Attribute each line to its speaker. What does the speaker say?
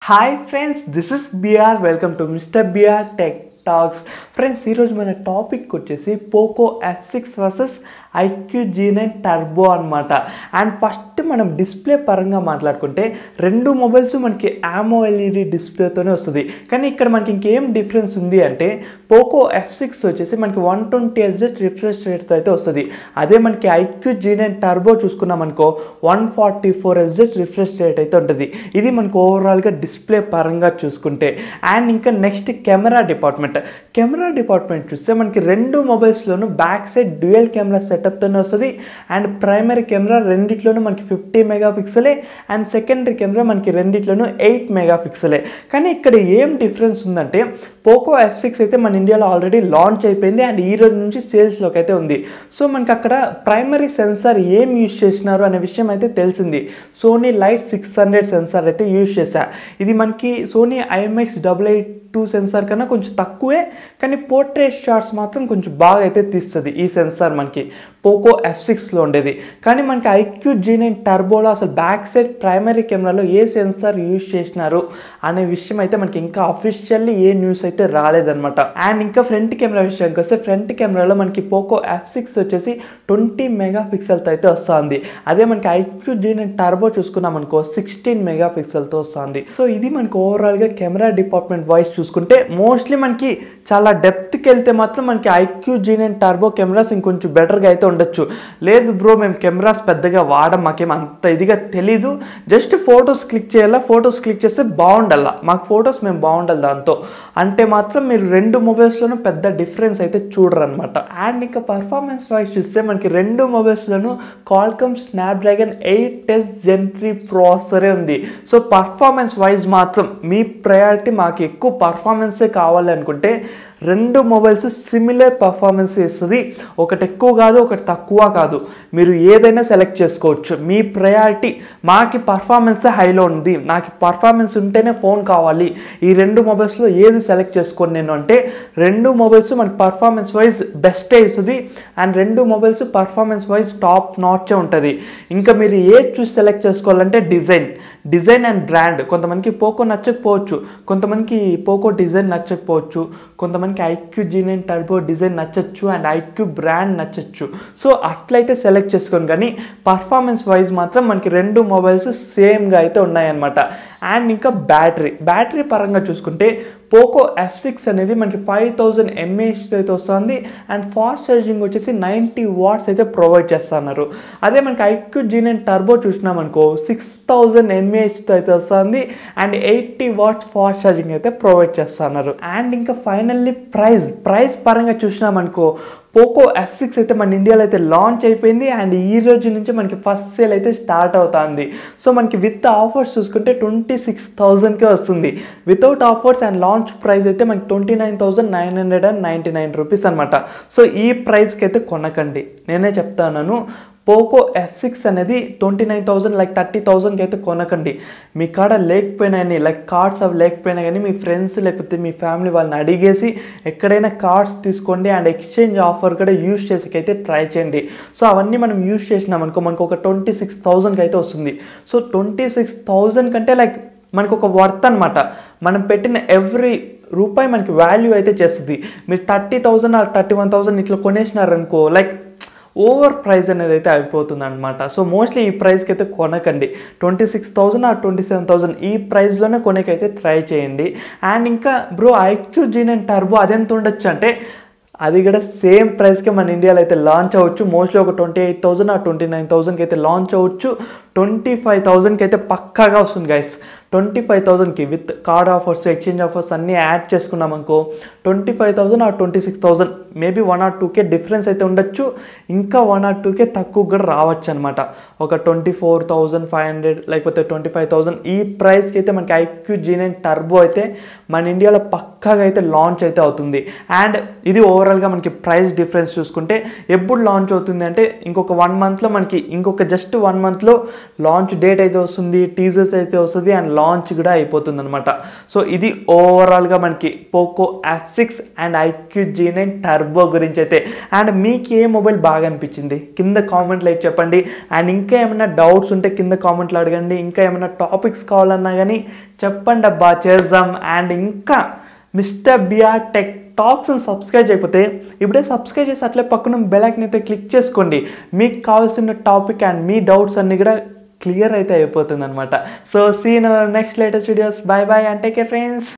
Speaker 1: hi friends this is BR welcome to mister BR tech talks friends ఈరోజు మన topic వచ్చేసి Poco F six versus iQOO Z nine Turbo అనమాట and first మనం display పరంగా మాట్లాడుకుంటే రెండు మొబైల్స్ మనకి ఆమో ఎల్ఈడి డిస్ప్లేతోనే వస్తుంది కానీ ఇక్కడ మనకి ఇంకేం డిఫరెన్స్ ఉంది అంటే పోకో ఎఫ్ సిక్స్ వచ్చేసి మనకి వన్ ట్వంటీ ఎస్జెట్ రిఫ్రెష్ రేట్తో అయితే వస్తుంది అదే మనకి ఐక్యూ జీ నైన్ టర్బో చూసుకున్నాం అనుకో వన్ ఫార్టీ ఫోర్ ఎస్జెట్ రిఫ్రెష్ రేట్ అయితే ఉంటుంది ఇది మనకు ఓవరాల్గా డిస్ప్లే పరంగా చూసుకుంటే అండ్ ఇంకా next camera department camera department చూస్తే మనకి రెండు మొబైల్స్లోనూ బ్యాక్ సైడ్ డ్యూయల్ కెమెరా సెటప్తోనే వస్తుంది అండ్ ప్రైమరీ కెమెరా రెండిట్లోనూ మనకి ఫిఫ్టీ మెగా పిక్సలే అండ్ సెకండరీ కెమెరా మనకి రెండిట్లోనూ ఎయిట్ మెగా పిక్సలే కానీ ఇక్కడ ఏం డిఫరెన్స్ ఉందంటే పోకో ఎఫ్ సిక్స్ అయితే మన ఇండియాలో ఆల్రెడీ లాంచ్ అయిపోయింది అండ్ ఈ రోజు నుంచి సేల్స్లోకి అయితే ఉంది సో మనకి అక్కడ ప్రైమరీ సెన్సార్ ఏం యూజ్ చేసినారు అనే విషయం అయితే తెలిసింది Sony LYT six hundred sensor అయితే యూజ్ చేశా ఇది మనకి Sony IMX double eight two sensor కన్నా కొంచెం తక్కువే కానీ పోర్ట్రేట్ షాట్స్ మాత్రం కొంచెం బాగా అయితే తీస్తుంది ఈ సెన్సార్ మనకి పోకో ఎఫ్ సిక్స్లో ఉండేది కానీ మనకి ఐక్యూ జీ నైన్ టర్బోలో అసలు బ్యాక్ సైడ్ ప్రైమరీ కెమెరాలో ఏ సెన్సార్ యూజ్ చేసినారు అనే విషయం అయితే మనకి ఇంకా అఫీషియల్లీ ఏ న్యూస్ అయితే రాలేదన్నమాట అండ్ ఇంకా ఫ్రంట్ కెమెరా విషయానికి వస్తే ఫ్రంట్ కెమెరాలో మనకి పోకో ఎఫ్ సిక్స్ వచ్చేసి ట్వంటీ మెగా పిక్సెల్తో అయితే వస్తుంది అదే మనకి ఐక్యూ జీ నైన్ టర్బో చూసుకున్నాం అనుకో సిక్స్టీన్ మెగా పిక్సెల్తో వస్తుంది సో ఇది మనకి ఓవరాల్గా కెమెరా డిపార్ట్మెంట్ వాయిస్ చూసుకుంటే మోస్ట్లీ మనకి చాలా డెప్త్కి వెళ్తే మాత్రం మనకి iQOO Z nine Turbo cameras ఇంకొంచెం బెటర్గా అయితే ఉండొచ్చు లేదు బ్రో మేము కెమెరాస్ పెద్దగా వాడడం మాకేం అంత ఇదిగా తెలీదు జస్ట్ ఫొటోస్ క్లిక్ చేయాలా ఫొటోస్ క్లిక్ చేస్తే బాగుండాలా మాకు ఫొటోస్ మేము బాగుండాలి దాంతో అంటే మాత్రం మీరు రెండు మొబైల్స్లోనూ పెద్ద డిఫరెన్స్ అయితే చూడరు అనమాట అండ్ ఇంకా పర్ఫార్మెన్స్ వైజ్ చూస్తే మనకి రెండు మొబైల్స్లోనూ Qualcomm Snapdragon eight S Gen three ప్రాసెసరే ఉంది సో పర్ఫార్మెన్స్ వైజ్ మాత్రం మీ ప్రయారిటీ మాకు ఎక్కువ పర్ఫార్మెన్సే కావాలి అనుకుంటే రెండు మొబైల్స్ సిమిలర్ పర్ఫార్మెన్స్ ఇస్తుంది ఒకటి ఎక్కువ కాదు ఒకటి తక్కువ కాదు మీరు ఏదైనా సెలెక్ట్ చేసుకోవచ్చు మీ ప్రయారిటీ మాకి పర్ఫార్మెన్స్ హైలో ఉంది నాకు పర్ఫార్మెన్స్ ఉంటేనే ఫోన్ కావాలి ఈ రెండు మొబైల్స్లో ఏది సెలెక్ట్ చేసుకోండి నేను అంటే రెండు మొబైల్స్ మనకి పర్ఫార్మెన్స్ వైజ్ బెస్టే ఇస్తుంది అండ్ రెండు మొబైల్స్ పర్ఫార్మెన్స్ వైజ్ టాప్ నాచే ఉంటుంది ఇంకా మీరు ఏది చూసి సెలెక్ట్ చేసుకోవాలంటే డిజైన్ డిజైన్ అండ్ బ్రాండ్ కొంతమందికి పోకో నచ్చకపోవచ్చు కొంతమందికి పోకో డిజైన్ నచ్చకపోవచ్చు కొంతమందికి iQOO Z nine Turbo design నచ్చచ్చు అండ్ ఐక్యూ బ్రాండ్ నచ్చచ్చు సో అట్లయితే సెలెక్ట్ చేసుకోండి కానీ పర్ఫార్మెన్స్ వైజ్ మాత్రం మనకి రెండు మొబైల్స్ సేమ్గా అయితే ఉన్నాయన్నమాట అండ్ ఇంకా బ్యాటరీ బ్యాటరీ పరంగా చూసుకుంటే పోకో ఎఫ్ సిక్స్ అనేది మనకి ఫైవ్ థౌజండ్ ఎంఏహెచ్ అయితే వస్తుంది అండ్ ఫాస్ట్ ఛార్జింగ్ వచ్చేసి నైంటీ వాట్స్ అయితే ప్రొవైడ్ చేస్తున్నారు అదే మనకి ఐక్యూ జీ నైన్ టర్బో చూసినాం అనుకో సిక్స్ థౌజండ్ ఎంఏహెచ్తో అయితే వస్తుంది and eighty watts fast charging అయితే ప్రొవైడ్ చేస్తున్నారు అండ్ ఇంకా ఫైనల్లీ ప్రైస్ ప్రైస్ పరంగా చూసినాం అనుకో పోకో ఎఫ్ సిక్స్ అయితే మన ఇండియాలో అయితే లాంచ్ అయిపోయింది అండ్ ఈ రోజు నుంచి మనకి ఫస్ట్ సేల్ అయితే స్టార్ట్ అవుతుంది సో మనకి విత్ ఆఫర్స్ చూసుకుంటే ట్వంటీ సిక్స్ థౌజండ్కే వస్తుంది without offers and launch price అయితే మనకి twenty nine thousand nine hundred and ninety nine rupees అనమాట సో ఈ ప్రైస్కి అయితే కొనకండి నేనే చెప్తాను పోకో ఎఫ్ సిక్స్ అనేది twenty nine thousand like thirty థౌసండ్కి అయితే కొనకండి మీ కాడ లేకపోయినా కానీ లైక్ కార్డ్స్ అవి లేకపోయినా కానీ మీ ఫ్రెండ్స్ లేకపోతే మీ ఫ్యామిలీ వాళ్ళని అడిగేసి ఎక్కడైనా కార్డ్స్ తీసుకోండి అండ్ ఎక్స్చేంజ్ ఆఫర్ కూడా యూస్ చేసేకైతే ట్రై చేయండి సో అవన్నీ మనం యూస్ చేసినాం అనుకో మనకు ఒక ట్వంటీ సిక్స్ థౌసండ్కి అయితే వస్తుంది సో ట్వంటీ సిక్స్ థౌసండ్ కంటే లైక్ మనకు ఒక వర్త్ అనమాట మనం పెట్టిన ఎవ్రీ రూపాయి మనకి వాల్యూ అయితే చేస్తుంది మీరు thirty thousand or thirty one thousand ఇట్లా కొనేసినారనుకో లైక్ ఓవర్ ప్రైస్ అనేది అయితే అయిపోతుంది అనమాట సో మోస్ట్లీ ఈ ప్రైస్కి అయితే కొనకండి ట్వంటీ సిక్స్ థౌసండ్ ఆ ట్వంటీ సెవెన్ థౌసండ్ ఈ ప్రైస్లోనే కొనేకైతే ట్రై చేయండి అండ్ ఇంకా బ్రో ఐక్యూ జీన్ అండ్ టర్బో అదెంత ఉండొచ్చు అంటే అది కూడా సేమ్ ప్రైస్కి మన ఇండియాలో అయితే లాంచ్ అవ్వచ్చు మోస్ట్లీ ఒక ట్వంటీ ఎయిట్ థౌసండ్ ఆ ట్వంటీ నైన్ థౌసండ్కి అయితే లాంచ్ అవ్వచ్చు ట్వంటీ ఫైవ్ థౌసండ్కి అయితే పక్కాగా వస్తుంది గైస్ ట్వంటీ ఫైవ్ థౌసండ్కి with card offers exchange offers అన్నీ యాడ్ చేసుకున్నాం అనుకో ట్వంటీ ఫైవ్ థౌసండ్ ఆ twenty six thousand maybe one or two K difference అయితే ఉండొచ్చు ఇంకా వన్ ఆర్ టూకే తక్కువ కూడా రావచ్చు అనమాట ఒక twenty four thousand five hundred లేకపోతే ట్వంటీ ఫైవ్ థౌసండ్ ఈ ప్రైస్కి అయితే మనకి ఐక్యూ జీ నైన్ టర్బో అయితే మన ఇండియాలో పక్కాగా అయితే లాంచ్ అయితే అవుతుంది అండ్ ఇది ఓవరాల్గా మనకి ప్రైస్ డిఫరెన్స్ చూసుకుంటే ఎప్పుడు లాంచ్ అవుతుంది అంటే ఇంకొక వన్ మంత్లో మనకి ఇంకొక జస్ట్ వన్ మంత్లో లాంచ్ డేట్ అయితే వస్తుంది టీజర్స్ అయితే వస్తుంది అండ్ లాంచ్ కూడా అయిపోతుంది అనమాట సో ఇది ఓవరాల్గా మనకి Poco F six and iQOO Z nine Turbo గురించి అయితే అండ్ మీకు ఏ మొబైల్ బాగా అనిపించింది కింద కామెంట్లో అయితే చెప్పండి అండ్ ఇంకా ఏమైనా డౌట్స్ ఉంటే కింద కామెంట్లో అడగండి ఇంకా ఏమైనా టాపిక్స్ కావాలన్నా కానీ చెప్పండి అబ్బా చేద్దాం అండ్ ఇంకా మిస్టర్ బిఆర్ టెక్ టాక్స్ని సబ్స్క్రైబ్ చేయకపోతే ఇప్పుడే సబ్స్క్రైబ్ చేసి అట్లే పక్కన బెల్ ఐకన్ అయితే క్లిక్ చేసుకోండి మీకు కావాల్సిన టాపిక్ అండ్ మీ డౌట్స్ అన్నీ కూడా క్లియర్ అయితే అయిపోతుంది అనమాట so see in next latest videos bye bye and take care friends